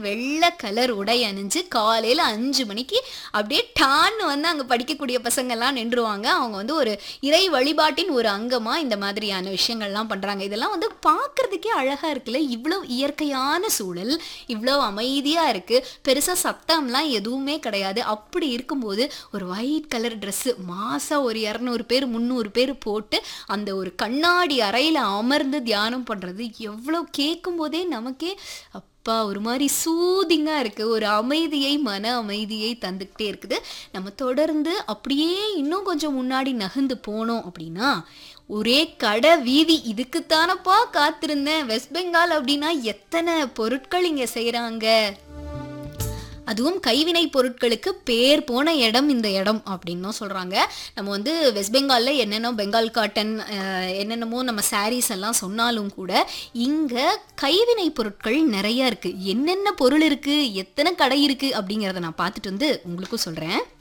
வெள்ளை கலர் உடை அணிஞ்சு காலையில் அஞ்சு மணிக்கு அப்படியே டான்னு வந்து அங்கே படிக்கக்கூடிய பசங்கள்லாம் நின்றுவாங்க அவங்க வந்து ஒரு இறை வழிபாட்டின் ஒரு அங்கமாக இந்த மாதிரியான விஷயங்கள்லாம் பண்ணுறாங்க இதெல்லாம் வந்து பார்க்கறதுக்கே அழகாக இருக்குல்ல இவ்வளோ இயற்கையான சூழல் இவ்வளோ அமைதியாக இருக்குது பெருசாக சத்தம்லாம் எதுவுமே கிடையாது அப்படி இருக்கும்போது ஒரு ஒயிட் கலர் ட்ரெஸ்ஸு மாதம் ஒரு இரநூறு பேர் முந்நூறு பேர் போட்டு அந்த ஒரு கண்ணாடி அறையில் அமர்ந்து தியானம் பண்ணுறது எவ்வளோ கேட்கும்போதே நமக்கே அப்பா ஒரு மாதிரி சூதிங்காக இருக்குது ஒரு அமைதியை மன அமைதியை தந்துக்கிட்டே இருக்குது நம்ம தொடர்ந்து அப்படியே இன்னும் கொஞ்சம் முன்னாடி நகர்ந்து போனோம் அப்படின்னா ஒரே கடை வீதி இதுக்குத்தானப்பா காத்திருந்தேன் வெஸ்ட் பெங்கால் அப்படின்னா எத்தனை பொருட்கள் இங்கே செய்கிறாங்க அதுவும் கைவினை பொருட்களுக்கு பேர் போன இடம் இந்த இடம் அப்படின்னும் சொல்கிறாங்க நம்ம வந்து வெஸ்ட் பெங்காலில் என்னென்ன பெங்கால் காட்டன் அஹ், என்னென்னமோ நம்ம சாரீஸ் எல்லாம் சொன்னாலும் கூட இங்கே கைவினை பொருட்கள் நிறைய இருக்குது என்னென்ன பொருள் இருக்குது எத்தனை கடை இருக்குது அப்படிங்கிறத நான் பார்த்துட்டு வந்து உங்களுக்கும் சொல்கிறேன்